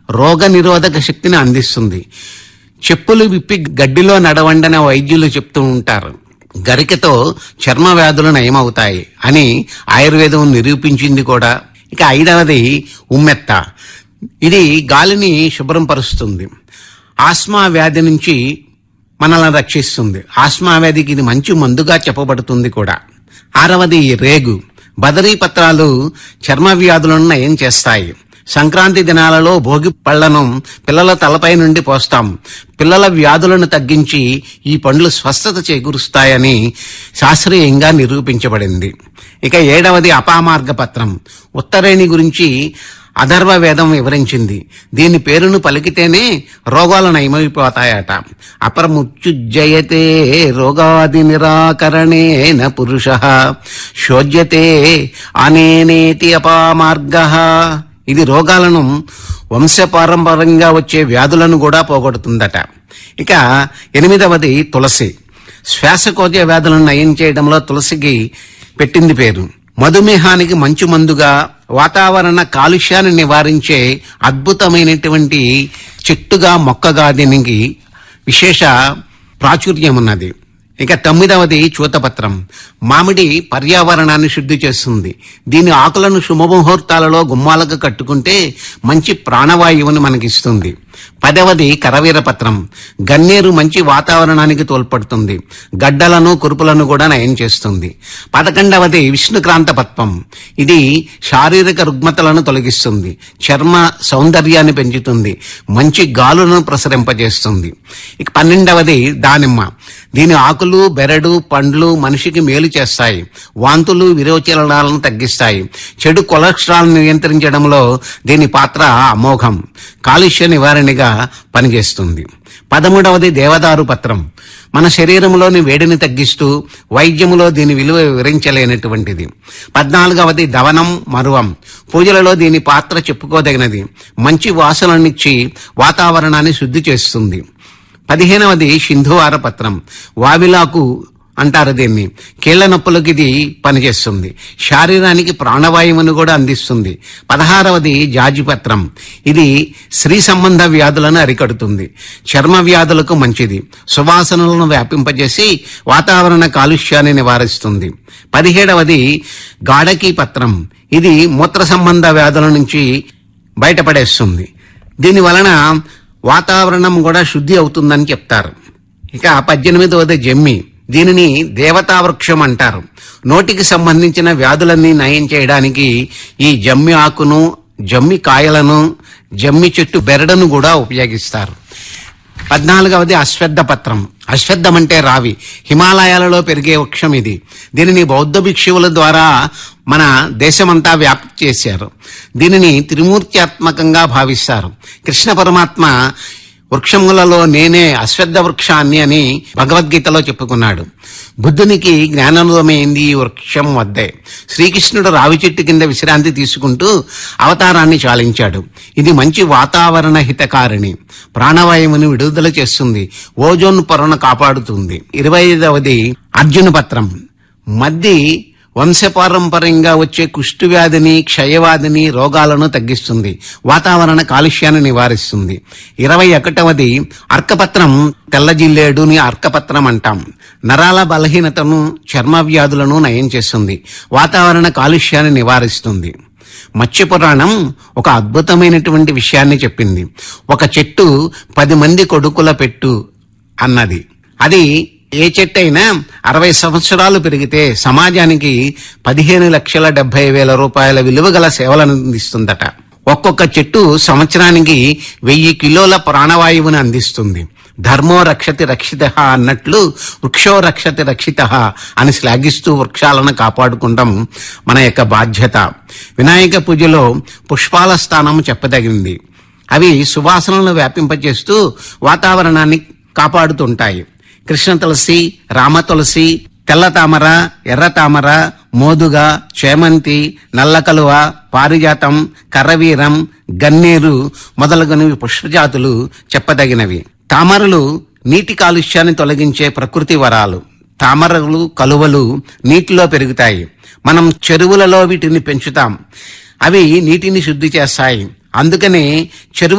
రోగ నిరోధక శక్తిని అందిస్తుంది చెప్పులు విప్పి గడ్డిలో నడవండని వైద్యులు చెప్తూ ఉంటారు గరికతో చర్మ వ్యాధులు నయమవుతాయి అని ఆయుర్వేదం నిరూపించింది కూడా ఇక ఐదవది ఉమ్మెత్త ఇది గాలిని శుభ్రం పరుస్తుంది ఆస్మా వ్యాధి నుంచి మనల్ని రక్షిస్తుంది ఆస్మా వ్యాధికి ఇది మంచి మందుగా చెప్పబడుతుంది కూడా ఆరవది రేగు బదరీ పత్రాలు చర్మ వ్యాధులను నయం చేస్తాయి సంక్రాంతి దినాలలో భోగి పళ్లను పిల్లల తలపై నుండి పోస్తాం పిల్లల వ్యాధులను తగ్గించి ఈ పండ్లు స్వస్థత చేకూరుస్తాయని శాస్త్రీయంగా నిరూపించబడింది ఇక ఏడవది అపామార్గ పత్రం ఉత్తరేణి గురించి అధర్వ వేదం వివరించింది దీని పేరును పలికితేనే రోగాలు నయమైపోతాయట అపరముచ్యుజ్జయతే రోగాది నిరాకరణేన పురుష శోజ్యతే అనేనేతి అపామార్గ ఇది రోగాలను వంశపారంపరంగా వచ్చే వ్యాధులను కూడా పోగొడుతుందట ఇక ఎనిమిదవది తులసి శ్వాసకోశ వ్యాధులను నయం చేయడంలో తులసికి పెట్టింది పేరు మధుమేహానికి మంచు మందుగా వాతావరణ కాలుష్యాన్ని నివారించే అద్భుతమైనటువంటి చెట్టుగా మొక్కగా దీనికి విశేష ప్రాచుర్యం ఉన్నది ఇక తొమ్మిదవది చూతపత్రం మామిడి పర్యావరణాన్ని శుద్ధి చేస్తుంది దీని ఆకులను శుభముహూర్తాలలో గుమ్మాలకు కట్టుకుంటే మంచి ప్రాణవాయువుని మనకిస్తుంది పదవది కరవీర పత్రం గన్నేరు మంచి వాతావరణానికి తోడ్పడుతుంది గడ్డలను కురుపులను కూడా నయం చేస్తుంది పదకొండవది విష్ణుక్రాంత పత్వం ఇది శారీరక రుగ్మతలను తొలగిస్తుంది చర్మ సౌందర్యాన్ని పెంచుతుంది మంచి గాలులను ప్రసరింపజేస్తుంది ఇక పన్నెండవది దానిమ్మ దీని ఆకులు బెరడు పండ్లు మనిషికి మేలు చేస్తాయి వాంతులు విరోచనాలను తగ్గిస్తాయి చెడు కొలెస్ట్రాల్ నియంత్రించడంలో దీని పాత్ర అమోఘం కాలుష్య నివారణగా పనిచేస్తుంది పదమూడవది దేవదారు పత్రం మన శరీరంలోని వేడిని తగ్గిస్తూ వైద్యములో దీని విలువ వివరించలేనటువంటిది పద్నాలుగవది దవనం మరువం పూజలలో దీని పాత్ర చెప్పుకోదగినది మంచి వాసననిచ్చి వాతావరణాన్ని శుద్ధి చేస్తుంది పదిహేనవది సింధువార పత్రం వావిలాకు అంటారు దీన్ని కీళ్ల నొప్పులకు ఇది పనిచేస్తుంది శారీరానికి ప్రాణవాయువును కూడా అందిస్తుంది పదహారవది జాజిపత్రం ఇది స్త్రీ సంబంధ వ్యాధులను అరికడుతుంది చర్మ వ్యాధులకు మంచిది సువాసనలను వ్యాపింపజేసి వాతావరణ కాలుష్యాన్ని నివారిస్తుంది పదిహేడవది గాఢకీ పత్రం ఇది మూత్ర సంబంధ వ్యాధుల నుంచి బయటపడేస్తుంది దీని వలన వాతావరణం కూడా శుద్ధి అవుతుందని చెప్తారు ఇక పద్దెనిమిదవది జమ్మి దీనిని దేవతా వృక్షం అంటారు నోటికి సంబంధించిన వ్యాధులన్నీ నయం చేయడానికి ఈ జమ్మి ఆకును జమ్మి కాయలను జమ్మి చెట్టు బెరడును కూడా ఉపయోగిస్తారు పద్నాలుగవది అశ్వద్ధ పత్రం అశ్వద్ధం అంటే రావి హిమాలయాలలో పెరిగే వృక్షం ఇది దీనిని బౌద్ధ భిక్షువుల ద్వారా మన దేశమంతా వ్యాప్తి చేశారు దీనిని త్రిమూర్త్యాత్మకంగా భావిస్తారు కృష్ణ పరమాత్మ వృక్షములలో నేనే అశ్వద్ధ వృక్షాన్ని అని భగవద్గీతలో చెప్పుకున్నాడు బుద్ధునికి జ్ఞానోదమైంది ఈ వృక్షం వద్దే శ్రీకృష్ణుడు రావి చెట్టు కింద విశ్రాంతి తీసుకుంటూ అవతారాన్ని చాలించాడు ఇది మంచి వాతావరణ హితకారిణి ప్రాణవాయువుని విడుదల చేస్తుంది ఓజోన్ పొరను కాపాడుతుంది ఇరవై ఐదవది అర్జున పత్రం మద్ది వంశపారంపర్యంగా వచ్చే కుష్టు వ్యాధిని క్షయవ్యాధిని రోగాలను తగ్గిస్తుంది వాతావరణ కాలుష్యాన్ని నివారిస్తుంది ఇరవై ఒకటవది అర్కపత్రం తెల్ల జిల్లేడుని అర్కపత్రం అంటాం నరాల బలహీనతను చర్మ వ్యాధులను నయం చేస్తుంది వాతావరణ కాలుష్యాన్ని నివారిస్తుంది మత్స్య పురాణం ఒక అద్భుతమైనటువంటి విషయాన్ని చెప్పింది ఒక చెట్టు పది మంది కొడుకుల పెట్టు అన్నది అది ఏ చెట్టు అయినా అరవై సంవత్సరాలు పెరిగితే సమాజానికి పదిహేను లక్షల డెబ్బై వేల రూపాయల విలువ గల సేవలను అందిస్తుందట ఒక్కొక్క చెట్టు సంవత్సరానికి వెయ్యి కిలోల ప్రాణవాయువుని అందిస్తుంది ధర్మో రక్షతి రక్షిత అన్నట్లు వృక్షో రక్షతి రక్షిత అని శ్లాఘిస్తూ వృక్షాలను కాపాడుకుంటాం మన యొక్క బాధ్యత వినాయక పూజలో పుష్పాల స్థానం చెప్పదగింది అవి సువాసనలను వ్యాపింపజేస్తూ వాతావరణాన్ని కాపాడుతుంటాయి కృష్ణ తులసి రామ తులసి తెల్ల తామర ఎర్ర తామర మోదుగ చేమంతి నల్ల కలువ పారిజాతం కర్రవీరం గన్నేరు మొదలగునవి పుష్పజాతులు చెప్పదగినవి తామరలు నీటి కాలుష్యాన్ని తొలగించే ప్రకృతి వరాలు తామరలు కలువలు నీటిలో పెరుగుతాయి మనం చెరువులలో వీటిని పెంచుతాం అవి నీటిని శుద్ధి చేస్తాయి అందుకనే చెరువు